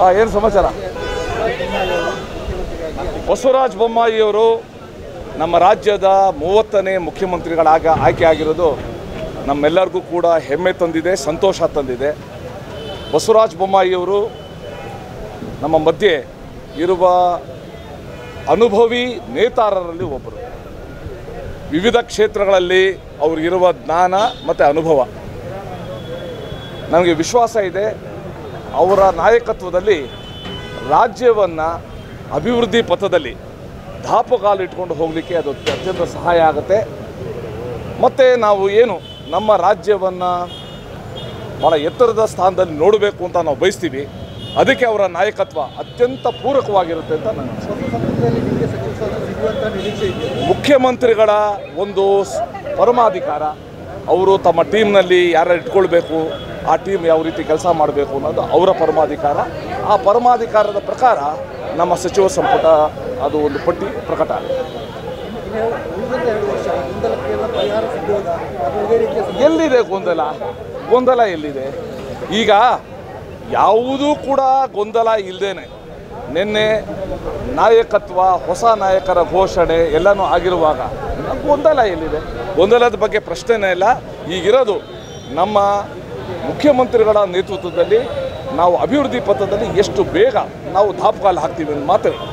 ಹಾಂ ಏನು ಸಮಾಚಾರ ಬಸವರಾಜ ಬೊಮ್ಮಾಯಿಯವರು ನಮ್ಮ ರಾಜ್ಯದ ಮೂವತ್ತನೇ ಮುಖ್ಯಮಂತ್ರಿಗಳಾಗ ಆಯ್ಕೆ ಆಗಿರೋದು ನಮ್ಮೆಲ್ಲರಿಗೂ ಕೂಡ ಹೆಮ್ಮೆ ತಂದಿದೆ ಸಂತೋಷ ತಂದಿದೆ ಬಸವರಾಜ ಬೊಮ್ಮಾಯಿಯವರು ನಮ್ಮ ಮಧ್ಯೆ ಇರುವ ಅನುಭವಿ ನೇತಾರರಲ್ಲಿ ಒಬ್ಬರು ವಿವಿಧ ಕ್ಷೇತ್ರಗಳಲ್ಲಿ ಅವ್ರಿಗಿರುವ ಜ್ಞಾನ ಮತ್ತು ಅನುಭವ ನನಗೆ ವಿಶ್ವಾಸ ಇದೆ ಅವರ ನಾಯಕತ್ವದಲ್ಲಿ ರಾಜ್ಯವನ್ನು ಅಭಿವೃದ್ಧಿ ಪಥದಲ್ಲಿ ದಾಪುಗಾಲು ಇಟ್ಕೊಂಡು ಹೋಗಲಿಕ್ಕೆ ಅದು ಅತ್ಯಂತ ಸಹಾಯ ಆಗುತ್ತೆ ಮತ್ತು ನಾವು ಏನು ನಮ್ಮ ರಾಜ್ಯವನ್ನು ಭಾಳ ಎತ್ತರದ ಸ್ಥಾನದಲ್ಲಿ ನೋಡಬೇಕು ಅಂತ ನಾವು ಬಯಸ್ತೀವಿ ಅದಕ್ಕೆ ಅವರ ನಾಯಕತ್ವ ಅತ್ಯಂತ ಪೂರಕವಾಗಿರುತ್ತೆ ಅಂತ ನನ್ನ ಅನಿಸಿಕೆ. ಮುಖ್ಯಮಂತ್ರಿಗಳ ಒಂದು ಸ್- ಪರಮಾಧಿಕಾರ ಅವರು ತಮ್ಮ ಟೀಮ್ನಲ್ಲಿ ಯಾರು ಇಟ್ಕೊಳ್ಬೇಕು ಆ ಟೀಮ್ ಯಾವ ರೀತಿ ಕೆಲಸ ಮಾಡಬೇಕು ಅನ್ನೋದು ಅವರ ಪರಮಾಧಿಕಾರ ಆ ಪರಮಾಧಿಕಾರದ ಪ್ರಕಾರ ನಮ್ಮ ಸಚಿವ ಸಂಪುಟ ಅದು ಒಂದು ಪಟ್ಟಿ ಪ್ರಕಟ ಆಗುತ್ತೆ ಎಲ್ಲಿದೆ ಗೊಂದಲ ಗೊಂದಲ ಎಲ್ಲಿದೆ ಈಗ ಯಾವುದೂ ಕೂಡ ಗೊಂದಲ ಇಲ್ಲದೇನೆ ನಿನ್ನೆ ನಾಯಕತ್ವ ಹೊಸ ನಾಯಕರ ಘೋಷಣೆ ಎಲ್ಲನೂ ಆಗಿರುವಾಗ ಗೊಂದಲ ಎಲ್ಲಿದೆ ಗೊಂದಲದ ಬಗ್ಗೆ ಪ್ರಶ್ನೆನೇ ಇಲ್ಲ ಈಗಿರೋದು ನಮ್ಮ ಮುಖ್ಯಮಂತ್ರಿಗಳ ನೇತೃತ್ವದಲ್ಲಿ ನಾವು ಅಭಿವೃದ್ಧಿ ಪಥದಲ್ಲಿ ಎಷ್ಟು ಬೇಗ ನಾವು ದಾಪುಗಾಲು ಹಾಕ್ತೀವಿ ಅಂತ ಮಾತ್ರ